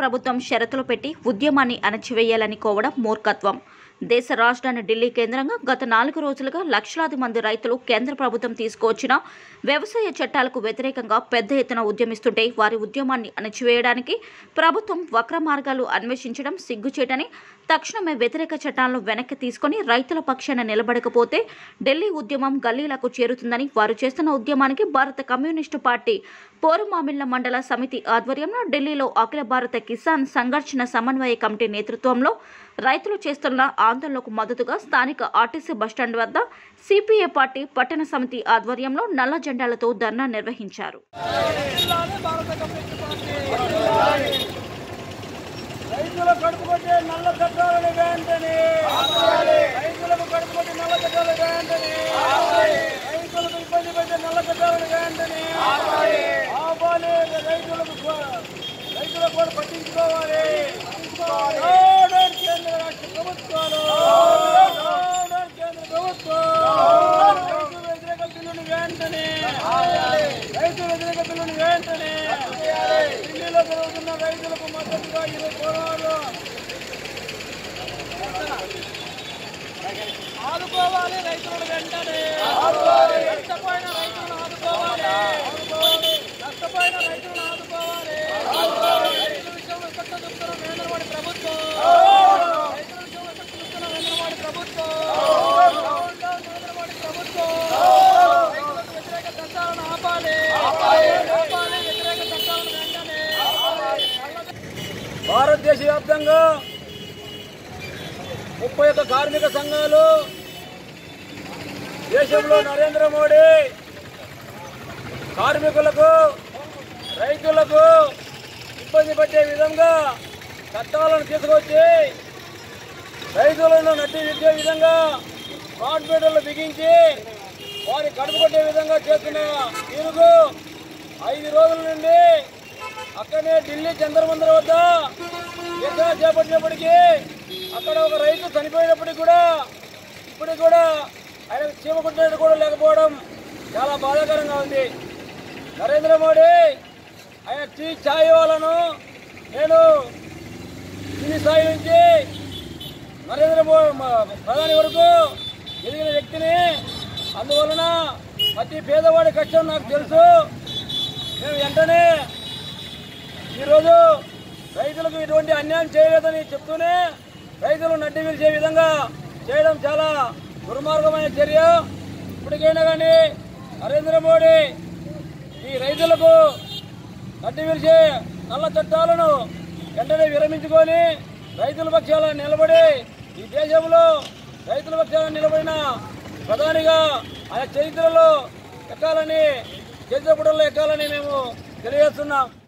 ప్రభుత్వం షరతులు పెట్టి ఉద్యమాన్ని అణచివేయాలని కోవడం మూర్ఖత్వం దేశ రాజధాని ఢిల్లీ కేంద్రంగా గత నాలుగు రోజులుగా లక్షలాది మంది రైతులు కేంద్ర ప్రభుత్వం తీసుకువచ్చిన వ్యవసాయ చట్టాలకు వ్యతిరేకంగా పెద్ద ఎత్తున ఉద్యమిస్తుంటే వారి ఉద్యమాన్ని అణచివేయడానికి ప్రభుత్వం వక్ర మార్గాలు అన్వేషించడం సిగ్గుచేటని తక్షణమే వ్యతిరేక చట్టాలను వెనక్కి తీసుకొని రైతుల పక్షాన నిలబడకపోతే ఢిల్లీ ఉద్యమం గల్లీలకు చేరుతుందని వారు చేస్తున్న ఉద్యమానికి భారత కమ్యూనిస్టు పార్టీ పోరుమామిళ్ల మండల సమితి ఆధ్వర్యంలో ఢిల్లీలో అఖిల భారత కిసాన్ సంఘర్షణ సమన్వయ కమిటీ నేతృత్వంలో రైతులు చేస్తున్న ఆందోళనకు మద్దతుగా స్థానిక ఆర్టీసీ బస్టాండ్ వద్ద సిపిఐ పార్టీ పట్టణ సమితి ఆధ్వర్యంలో నల్ల జెండాలతో ధర్నా నిర్వహించారు జిల్లానే భారత కమ్యూనిస్ట్ పార్టీ రైతుల కడుపుకొట్టే నల్ల చట్టాలను వెంటనే రైతులకు కడుపుకొట్టే నల్ల చట్టాలు వెంటనే రైతులకు ఇబ్బంది పెట్టే నల్ల చట్టాలను వెంటనే ఆపాలి రైతులకు కూ- రైతులకు కూడా పట్టించుకోవాలి డౌన్ కేంద్ర రాష్ట్ర ప్రభుత్వాలు డౌన్ కేంద్ర ప్రభుత్వం రైతు వ్యతిరేక బిల్లును వెంటనే రైతు వ్యతిరేక బిల్లును వెంటనే ఢిల్లీలో జరుగుతున్న రైతులకు మద్దతుగా ఇరవై పోరాలు ఆదుకోవాలి రైతులను వెంటనే నష్టపోయిన రైతులను ఆదుకోవాలి నష్టపోయిన రైతులను ఆదుకోవాలి రైతుల విషయంలో కొత్త చూస్తున్న నరేంద్ర మోడీ ప్రభుత్వం రైతుల విషయంలో కొత్త చూస్తున్న నరేంద్ర మోడీ ప్రభుత్వం డౌన్ డౌన్ నరేంద్ర మోడీ ప్రభుత్వం రైతులకు వ్యతిరేక చట్టాలను ఆపాలి ఆపాలి వ్యతిరేక చట్టాలను వెంటనే భారతదేశ వ్యాప్తంగా ముప్పై ఒక్క కార్మిక సంఘాలు దేశంలో నరేంద్ర మోడీ కార్మికులకు రైతులకు ఇబ్బంది పెట్టే విధంగా చట్టాలను తీసుకొచ్చి రైతులను నట్టి విద్యే విధంగా కార్పొరేటర్లు బిగించి వారి కడుపు కొట్టే విధంగా చేస్తున్న తీరుకు ఐదు రోజుల నుండి అక్కడనే ఢిల్లీ చంద్రమందిర వద్ద నిరసన చేపట్టినప్పటికీ అక్కడ ఒక రైతు చనిపోయినప్పటికీ కూడా ఇప్పటికి కూడా ఆయన చీమ కుట్టినట్టు కూడా లేకపోవడం చాలా బాధాకరంగా ఉంది నరేంద్ర మోడీ ఆయన టీ ఛాయ్ వాళ్ళను నేను కింది స్థాయి నుంచి నరేంద్ర మోడీ ప్రధాని వరకు ఎదిగిన వ్యక్తిని అందువలన ప్రతి పేదవాడి కష్టం నాకు తెలుసు మేము వెంటనే ఈరోజు రైతులకు ఇటువంటి అన్యాయం చేయలేదని చెప్తూనే రైతులు నడ్డి విరిచే విధంగా చేయడం చాలా దుర్మార్గమైన చర్య ఇప్పటికైనా కానీ నరేంద్ర మోడీ ఈ రైతులకు నడ్డి విరిచే నల్ల చట్టాలను వెంటనే విరమించుకొని రైతుల పక్షాల నిలబడి ఈ దేశంలో రైతుల పక్షాన నిలబడిన ప్రధానిగా ఆయన చరిత్రలో ఎక్కాలని చరిత్ర పుటల్లో ఎక్కాలని మేము తెలియజేస్తున్నాం